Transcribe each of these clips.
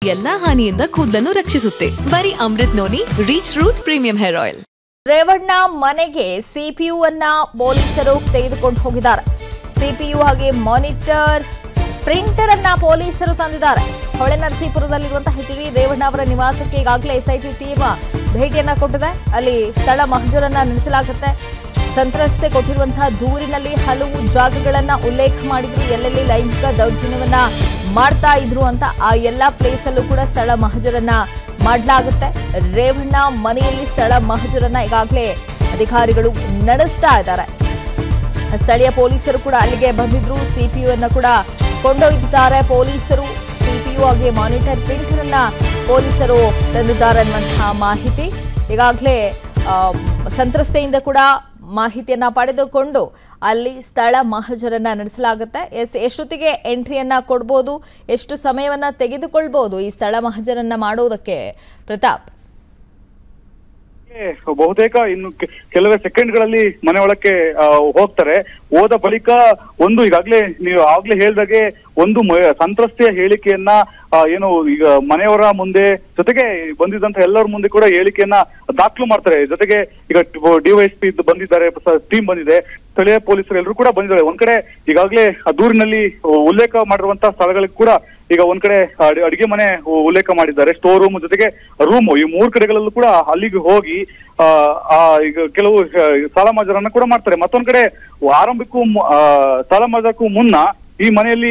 ಎಲ್ಲಾ ಹಾನಿಯಿಂದ ಕೂದಲನ್ನು ರಕ್ಷಿಸುತ್ತೆ ಬರೀ Amrut noni reach root premium hair oil Revanna ಮನೆಗೆ ಸಿಪಿಯು ಅನ್ನ ಪೊಲೀಸರು ತೆಗೆದುಕೊಂಡು ಹೋಗಿದ್ದಾರೆ ಸಿಪಿಯು ಹಾಗೆ ಮಾನಿಟರ್ ಪ್ರಿಂಟರ್ ಅನ್ನ ಪೊಲೀಸರು ತಂದಿದ್ದಾರೆ ಹೊಳೆನರಸೀಪುರದಲ್ಲಿರುವಂತಹ ಎಚ್ ಡಿ ರೇವಣ್ಣ ಅವರ ನಿವಾಸಕ್ಕೆ ಈಗಾಗಲೇ ಎಸ್ಐಟಿ ಟೀಮ್ ಭೇಟಿಯನ್ನ ಕೊಟ್ಟಿದೆ ಅಲ್ಲಿ ಸ್ಥಳ ಮಹಜರನ್ನ ನಡೆಸಲಾಗುತ್ತೆ ಸಂತ್ರಸ್ತೆ ಕೊಟ್ಟಿರುವಂತಹ ದೂರಿನಲ್ಲಿ ಹಲವು ಜಾಗಗಳನ್ನ ಉಲ್ಲೇಖ ಮಾಡಿದ್ರು ಎಲ್ಲೆಲ್ಲಿ ಲೈಂಗಿಕ ದೌರ್ಜನ್ಯವನ್ನ ಮಾಡ್ತಾ ಇದ್ರು ಅಂತ ಆ ಎಲ್ಲಾ ಪ್ಲೇಸ್ ಅಲ್ಲೂ ಕೂಡ ಸ್ಥಳ ಮಹಜರನ್ನ ಮಾಡಲಾಗುತ್ತೆ ರೇವಣ್ಣ ಮನೆಯಲ್ಲಿ ಸ್ಥಳ ಮಹಜರನ್ನ ಈಗಾಗಲೇ ಅಧಿಕಾರಿಗಳು ನಡೆಸ್ತಾ ಇದ್ದಾರೆ ಸ್ಥಳೀಯ ಪೊಲೀಸರು ಕೂಡ ಅಲ್ಲಿಗೆ ಬಂದಿದ್ರು ಸಿಪಿಯು ಅನ್ನ ಕೂಡ ಕೊಂಡೊಯ್ದಿದ್ದಾರೆ ಪೊಲೀಸರು ಸಿಪಿಯು ಹಾಗೆ ಮಾನಿಟರ್ ಪ್ರಿಂಟರ್ ಅನ್ನ ಪೊಲೀಸರು ತಂದಿದ್ದಾರೆ ಅನ್ನುವಂತಹ ಮಾಹಿತಿ ಈಗಾಗಲೇ ಆ, ಸಂತ್ರಸ್ತೆಯಿಂದ ಕೂಡ ಮಾಹಿತಿಯನ್ನ ಪಡೆದುಕೊಂಡು ಅಲ್ಲಿ ಸ್ಥಳ ಮಹಜರನ್ನ ನಡೆಸಲಾಗುತ್ತೆ ಎಸ್ ಎಷ್ಟೊತ್ತಿಗೆ ಎಂಟ್ರಿಯನ್ನ ಕೊಡ್ಬೋದು ಎಷ್ಟು ಸಮಯವನ್ನ ತೆಗೆದುಕೊಳ್ಬೋದು ಈ ಸ್ಥಳ ಮಹಜರನ್ನ ಮಾಡೋದಕ್ಕೆ ಪ್ರತಾಪ್ ಬಹುತೇಕ ಇನ್ನು ಕೆ- ಕೆಲವೇ ಸೆಕೆಂಡ್ಗಳಲ್ಲಿ ಮನೆ ಒಳಕ್ಕೆ ಆ, ಹೋಗ್ತಾರೆ ಹೋದ ಬಳಿಕ ಒಂದು ಈಗಾಗ್ಲೇ ನೀವು ಆಗ್ಲೇ ಹೇಳ್ದಾಗೆ ಒಂದು ಮ- ಸಂತ್ರಸ್ತೆಯ ಹೇಳಿಕೆಯನ್ನ ಆ, ಏನು ಈಗ ಮನೆಯವರ ಮುಂದೆ ಜೊತೆಗೆ ಬಂದಿದ್ದಂತ ಎಲ್ಲರ ಮುಂದೆ ಕೂಡ ಹೇಳಿಕೆಯನ್ನ ದಾಖಲು ಮಾಡ್ತಾರೆ ಜೊತೆಗೆ ಈಗ ಡಿವೈಎಸ್ಪಿ ಬಂದಿದ್ದಾರೆ ಟೀಮ್ ಬಂದಿದೆ ಸ್ಥಳೀಯ ಪೊಲೀಸರು ಎಲ್ಲರೂ ಕೂಡ ಬಂದಿದ್ದಾರೆ ಒಂದ್ ಕಡೆ ಈಗಾಗಲೇ ಆ ದೂರಿನಲ್ಲಿ ಉಲ್ಲೇಖ ಮಾಡಿರುವಂತಹ ಸ್ಥಳಗಳಿಗೆ ಕೂಡ ಈಗ ಒಂದ್ ಕಡೆ ಅಡಿ- ಅಡಿಗೆ ಮನೆ ಉಲ್ಲೇಖ ಮಾಡಿದ್ದಾರೆ ಸ್ಟೋರ್ ರೂಮ್ ಜೊತೆಗೆ ರೂಮ್ ಈ ಮೂರ್ ಕಡೆಗಳಲ್ಲೂ ಕೂಡ ಅಲ್ಲಿಗೆ ಹೋಗಿ ಆ, ಆ, ಈಗ ಕೆಲವು ಆ, ಸಾಲ ಮಜರನ್ನ ಕೂಡ ಮಾಡ್ತಾರೆ ಮತ್ತೊಂದ್ ಕಡೆ ಆರಂಭಕ್ಕೂ ಮು- ಆ, ಸಾಲ ಮಜಕ್ಕೂ ಮುನ್ನ ಈ ಮನೆಯಲ್ಲಿ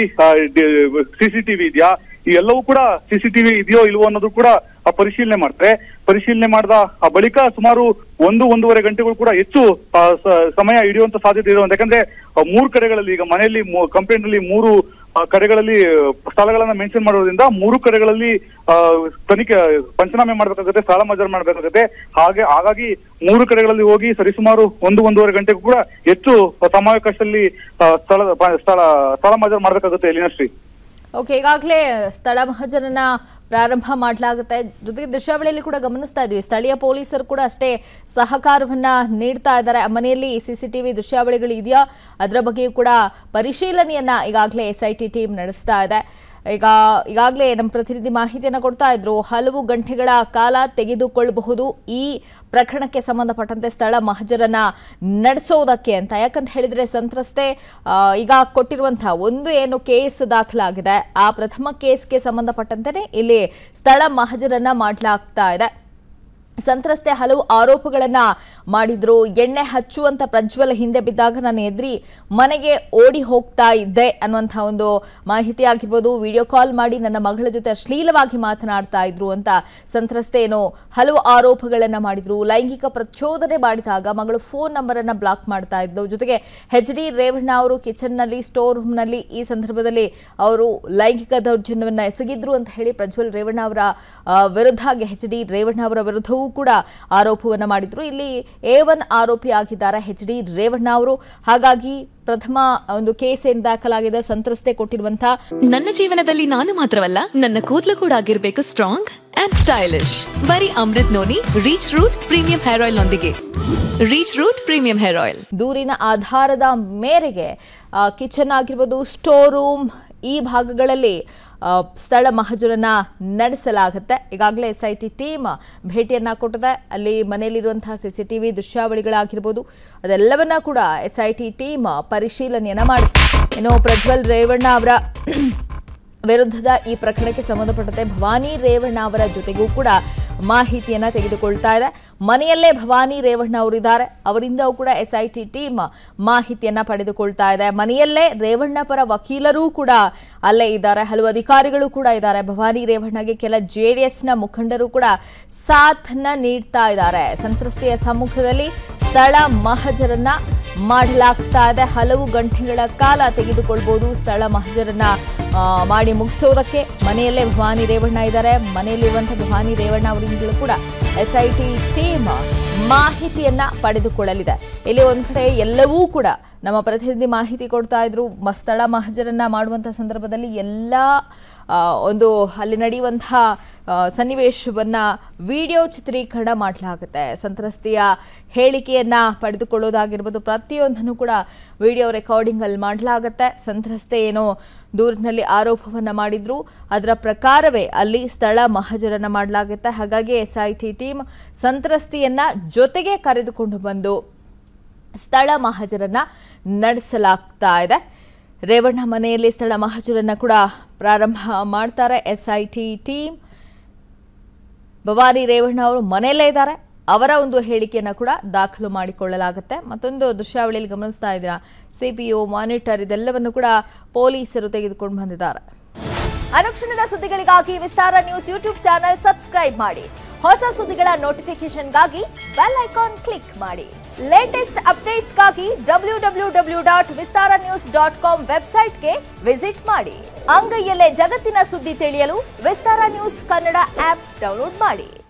ಸಿಸಿಟಿವಿ ಇದೆಯಾ ಈ ಎಲ್ಲವೂ ಕೂಡ ಸಿಸಿಟಿವಿ ಇದೆಯೋ ಇಲ್ವೋ ಅನ್ನೋದು ಕೂಡ ಆ ಪರಿಶೀಲನೆ ಮಾಡ್ತಾರೆ ಪರಿಶೀಲನೆ ಮಾಡಿದ ಆ ಬಳಿಕ ಸುಮಾರು ಒಂದು ಒಂದೂವರೆ ಗಂಟೆಗಳು ಕೂಡ ಹೆಚ್ಚು ಆ, ಸ- ಸಮಯ ಹಿಡಿಯುವಂತ ಸಾಧ್ಯತೆ ಇರುವಂತ ಯಾಕಂದ್ರೆ ಆ, ಮೂರು ಕಡೆಗಳಲ್ಲಿ ಈಗ ಮನೆಯಲ್ಲಿ ಕಂಪ್ಲೇಂಟ್ ಅಲ್ಲಿ ಮೂರು ಆ, ಕಡೆಗಳಲ್ಲಿ ಸ್ಥಳಗಳನ್ನ ಮೆನ್ಷನ್ ಮಾಡೋದ್ರಿಂದ ಮೂರು ಕಡೆಗಳಲ್ಲಿ ಆ, ತನಿಖೆ ಪಂಚನಾಮೆ ಮಾಡ್ಬೇಕಾಗುತ್ತೆ ಸಾಲ ಮಜಾರ್ ಮಾಡ್ಬೇಕಾಗುತ್ತೆ ಹಾಗೆ ಹಾಗಾಗಿ ಮೂರು ಕಡೆಗಳಲ್ಲಿ ಹೋಗಿ ಸರಿಸುಮಾರು ಒಂದು ಒಂದೂವರೆ ಗಂಟೆಗೂ ಕೂಡ ಹೆಚ್ಚು ಸಮಯಾವಕಾಶದಲ್ಲಿ ಆ, ಸ್ಥಳ ಸ್ಥಳ ಸ್ಥಳ ಮಜಾರ್ ಮಾಡ್ಬೇಕಾಗುತ್ತೆ ಎಲಿನಶ್ರೀ ಓಕೆ ಈಗಾಗಲೇ ಸ್ಥಳ ಮಹಜರನ್ನ ಪ್ರಾರಂಭ ಮಾಡಲಾಗುತ್ತೆ ಜೊತೆಗೆ ದೃಶ್ಯಾವಳಿಯಲ್ಲಿ ಕೂಡ ಗಮನಿಸ್ತಾ ಇದ್ವಿ ಸ್ಥಳೀಯ ಪೊಲೀಸರು ಕೂಡ ಅಷ್ಟೇ ಸಹಕಾರವನ್ನ ನೀಡ್ತಾ ಇದ್ದಾರೆ ಆ ಮನೆಯಲ್ಲಿ ಸಿಸಿಟಿವಿ ದೃಶ್ಯಾವಳಿಗಳು ಇದೆಯಾ ಅದರ ಬಗ್ಗೆಯೂ ಕೂಡ ಪರಿಶೀಲನೆಯನ್ನ ಈಗಾಗಲೇ ಎಸ್ ಐ ಟಿ ಟೀಮ್ ನಡೆಸ್ತಾ ಇದೆ ಈಗ ಈಗಾಗಲೇ ನಮ್ಮ ಪ್ರತಿನಿಧಿ ಮಾಹಿತಿಯನ್ನು ಕೊಡ್ತಾ ಇದ್ರು ಹಲವು ಗಂಟೆಗಳ ಕಾಲ ತೆಗೆದುಕೊಳ್ಳಬಹುದು ಈ ಪ್ರಕರಣಕ್ಕೆ ಸಂಬಂಧಪಟ್ಟಂತೆ ಸ್ಥಳ ಮಹಜರನ್ನ ನಡೆಸೋದಕ್ಕೆ ಅಂತ ಯಾಕಂತ ಹೇಳಿದ್ರೆ ಸಂತ್ರಸ್ತೆ ಆ, ಈಗ ಕೊಟ್ಟಿರುವಂತಹ ಒಂದು ಏನು ಕೇಸ್ ದಾಖಲಾಗಿದೆ ಆ ಪ್ರಥಮ ಕೇಸ್ಗೆ ಸಂಬಂಧಪಟ್ಟಂತೆಯೇ ಇಲ್ಲಿ ಸ್ಥಳ ಮಹಜರನ್ನ ಮಾಡಲಾಗ್ತಾ ಇದೆ ಸಂತ್ರಸ್ತೆ ಹಲವು ಆರೋಪಗಳನ್ನ ಮಾಡಿದ್ರು ಎಣ್ಣೆ ಹಚ್ಚುವಂತ ಪ್ರಜ್ವಲ್ ಹಿಂದೆ ಬಿದ್ದಾಗ ನಾನು ಎದ್ರಿ ಮನೆಗೆ ಓಡಿ ಹೋಗ್ತಾ ಇದ್ದೆ ಅನ್ನುವಂಥ ಒಂದು ಮಾಹಿತಿ ಆಗಿರ್ಬೋದು ವಿಡಿಯೋ ಕಾಲ್ ಮಾಡಿ ನನ್ನ ಮಗಳ ಜೊತೆ ಅಶ್ಲೀಲವಾಗಿ ಮಾತನಾಡ್ತಾ ಇದ್ರು ಅಂತ ಸಂತ್ರಸ್ತೆ ಏನು ಹಲವು ಆರೋಪಗಳನ್ನ ಮಾಡಿದ್ರು ಲೈಂಗಿಕ ಪ್ರಚೋದನೆ ಮಾಡಿದಾಗ ಮಗಳು ಫೋನ್ ನಂಬರ್ ಅನ್ನ ಬ್ಲಾಕ್ ಮಾಡ್ತಾ ಇದ್ದು ಜೊತೆಗೆ ಎಚ್ ಡಿ ರೇವಣ್ಣ ಅವರು ಕಿಚನ್ನಲ್ಲಿ ಸ್ಟೋರ್ ರೂಮ್ನಲ್ಲಿ ಈ ಸಂದರ್ಭದಲ್ಲಿ ಅವರು ಲೈಂಗಿಕ ದೌರ್ಜನ್ಯವನ್ನ ಎಸಗಿದ್ರು ಅಂತ ಹೇಳಿ ಪ್ರಜ್ವಲ್ ರೇವಣ್ಣ ಅವರ ಆ, ವಿರುದ್ಧ ಎಚ್ ಡಿ ರೇವಣ್ಣ ಅವರ ವಿರುದ್ಧವೂ ಕೂಡ ಆರೋಪವನ್ನ ಮಾಡಿದ್ರು ಇಲ್ಲಿ ಎ ಒನ್ ಆರೋಪಿ ಆಗಿದ್ದಾರೆ ಎಚ್ ಡಿ ರೇವಣ್ಣ ಅವರು ಹಾಗಾಗಿ ಪ್ರಥಮ ಒಂದು ಕೇಸ್ ಏನ್ ದಾಖಲಾಗಿದೆ ಸಂತ್ರಸ್ತೆ ಕೊಟ್ಟಿರುವಂತ ನನ್ನ ಜೀವನದಲ್ಲಿ ನಾನು ಮಾತ್ರವಲ್ಲ ನನ್ನ ಕೂದಲು ಕೂಡ ಆಗಿರ್ಬೇಕು ಸ್ಟ್ರಾಂಗ್ ಅಂಡ್ ಸ್ಟೈಲಿಶ್ ಬರೀ Amrut noni reach root premium hair oil ನೊಂದಿಗೆ reach root premium hair oil ದೂರಿನ ಆಧಾರದ ಮೇರೆಗೆ ಕಿಚನ್ ಆಗಿರ್ಬೋದು ಸ್ಟೋರ್ ರೂಮ್ ಈ ಭಾಗಗಳಲ್ಲಿ ಆ, ಸ್ಥಳ ಮಹಜರನ್ನ ನಡೆಸಲಾಗುತ್ತೆ ಈಗಾಗಲೇ ಎಸ್ ಐ ಟಿ ಟೀಮ್ ಭೇಟಿಯನ್ನ ಕೊಟ್ಟಿದೆ ಅಲ್ಲಿ ಮನೆಯಲ್ಲಿರುವಂತಹ ಸಿ ಸಿ ಟಿ ವಿ ದೃಶ್ಯಾವಳಿಗಳಾಗಿರ್ಬೋದು ಅದೆಲ್ಲವನ್ನ ಕೂಡ ಎಸ್ ಐ ಟಿ ಟೀಮ್ ಪರಿಶೀಲನೆಯನ್ನ ಮಾಡುತ್ತೆ ಇನ್ನು ಪ್ರಜ್ವಲ್ ರೇವಣ್ಣ ಅವರ ವಿರುದ್ಧದ ಈ ಪ್ರಕರಣಕ್ಕೆ ಸಂಬಂಧಪಟ್ಟಂತೆ ಭವಾನಿ ರೇವಣ್ಣ ಅವರ ಜೊತೆಗೂ ಕೂಡ ಮಾಹಿತಿಯನ್ನ ತೆಗೆದುಕೊಳ್ತಾ ಇದೆ ಮನೆಯಲ್ಲೇ ಭವಾನಿ ರೇವಣ್ಣ ಅವರಿದ್ದಾರೆ ಅವರಿಂದಲೂ ಕೂಡ ಎಸ್ ಐ ಟಿ ಟೀಮ್ ಮಾಹಿತಿಯನ್ನ ಪಡೆದುಕೊಳ್ತಾ ಇದೆ ಮನೆಯಲ್ಲೇ ರೇವಣ್ಣ ಪರ ವಕೀಲರೂ ಕೂಡ ಅಲ್ಲೇ ಇದ್ದಾರೆ ಹಲವು ಅಧಿಕಾರಿಗಳು ಕೂಡ ಇದ್ದಾರೆ ಭವಾನಿ ರೇವಣ್ಣಗೆ ಕೆಲ ಜೆ ಡಿ ಎಸ್ನ ಮುಖಂಡರು ಕೂಡ ಸಾಥನ್ನ ನೀಡ್ತಾ ಇದ್ದಾರೆ ಸಂತ್ರಸ್ತೆಯ ಸಮ್ಮುಖದಲ್ಲಿ ಸ್ಥಳ ಮಹಜರನ್ನ ಮಾಡಲಾಗ್ತಾ ಇದೆ ಹಲವು ಗಂಟೆಗಳ ಕಾಲ ತೆಗೆದುಕೊಳ್ಬೋದು ಸ್ಥಳ ಮಹಜರನ್ನ ಆ, ಮಾಡಿ ಮುಗಿಸೋದಕ್ಕೆ ಮನೆಯಲ್ಲೇ ಭವಾನಿ ರೇವಣ್ಣ ಇದ್ದಾರೆ ಮನೆಯಲ್ಲಿರುವಂತಹ ಭವಾನಿ ರೇವಣ್ಣ ಅವರಿಂದಲೂ ಕೂಡ ಎಸ್ ಐ ಟಿ ಟೀಮ್ ಮಾಹಿತಿಯನ್ನ ಪಡೆದುಕೊಳ್ಳಲಿದೆ ಇಲ್ಲಿ ಒಂದ್ ಕಡೆ ಎಲ್ಲವೂ ಕೂಡ ನಮ್ಮ ಪ್ರತಿನಿಧಿ ಮಾಹಿತಿ ಕೊಡ್ತಾ ಇದ್ರು ಮ- ಸ್ಥಳ ಮಹಜರನ್ನ ಮಾಡುವಂತಹ ಸಂದರ್ಭದಲ್ಲಿ ಎಲ್ಲ ಆ, ಒಂದು ಅಲ್ಲಿ ನಡೆಯುವಂತಹ ಆ, ಸನ್ನಿವೇಶವನ್ನ ವಿಡಿಯೋ ಚಿತ್ರೀಕರಣ ಮಾಡಲಾಗುತ್ತೆ ಸಂತ್ರಸ್ತೆಯ ಹೇಳಿಕೆಯನ್ನ ಪಡೆದುಕೊಳ್ಳೋದಾಗಿರ್ಬೋದು ಪ್ರತಿಯೊಂದನ್ನು ಕೂಡ ವಿಡಿಯೋ ರೆಕಾರ್ಡಿಂಗ್ ಅಲ್ಲಿ ಮಾಡಲಾಗುತ್ತೆ ಸಂತ್ರಸ್ತೆ ಏನೋ ದೂರಿನಲ್ಲಿ ಆರೋಪವನ್ನ ಮಾಡಿದ್ರು ಅದರ ಪ್ರಕಾರವೇ ಅಲ್ಲಿ ಸ್ಥಳ ಮಹಜರನ್ನ ಮಾಡಲಾಗುತ್ತೆ ಹಾಗಾಗಿ ಎಸ್ ಐ ಟಿ ಟೀಮ್ ಸಂತ್ರಸ್ತೆಯನ್ನ ಜೊತೆಗೆ ಕರೆದುಕೊಂಡು ಬಂದು ಸ್ಥಳ ಮಹಜರನ್ನ ನಡೆಸಲಾಗ್ತಾ ಇದೆ ರೇವಣ್ಣ ಮನೆಯಲ್ಲಿ ಸ್ಥಳ ಮಹಜರನ್ನ ಕೂಡ ಪ್ರಾರಂಭ ಮಾಡ್ತಾರೆ S I T team Bhavani Revanna ಅವರು ಮನೆಯಲ್ಲೇ ಇದ್ದಾರೆ ಅವರ ಒಂದು ಹೇಳಿಕೆಯನ್ನು ಕೂಡ ದಾಖಲು ಮಾಡಿಕೊಳ್ಳಲಾಗುತ್ತೆ ಮತ್ತೊಂದು ದೃಶ್ಯಾವಳಿಯಲ್ಲಿ ಗಮನಿಸ್ತಾ ಇದ್ದೀರಾ ಸಿಪಿಯು ಮಾನಿಟರ್ ಇದೆಲ್ಲವನ್ನು ಕೂಡ ಪೊಲೀಸರು ತೆಗೆದುಕೊಂಡು ಬಂದಿದ್ದಾರೆ ಅನುಕ್ಷಣದ ಸುದ್ದಿಗಳಿಗಾಗಿ Vistara news YouTube channel subscribe ಮಾಡಿ ಹೊಸ ಸುದ್ದಿಗಳ ನೋಟಿಫಿಕೇಶನ್ಗಾಗಿ ಬೆಲ್ ಐಕಾನ್ ಕ್ಲಿಕ್ ಮಾಡಿ ಲೇಟೆಸ್ಟ್ ಅಪ್ಡೇಟ್ಸ್ಗಾಗಿ W W W dot Vistara news dot com ವೆಬ್ಸೈಟ್ಗೆ ವಿಸಿಟ್ ಮಾಡಿ ಅಂಗೈಯಲ್ಲೇ ಜಗತ್ತಿನ ಸುದ್ದಿ ತಿಳಿಯಲು Vistara news Kannada app download ಮಾಡಿ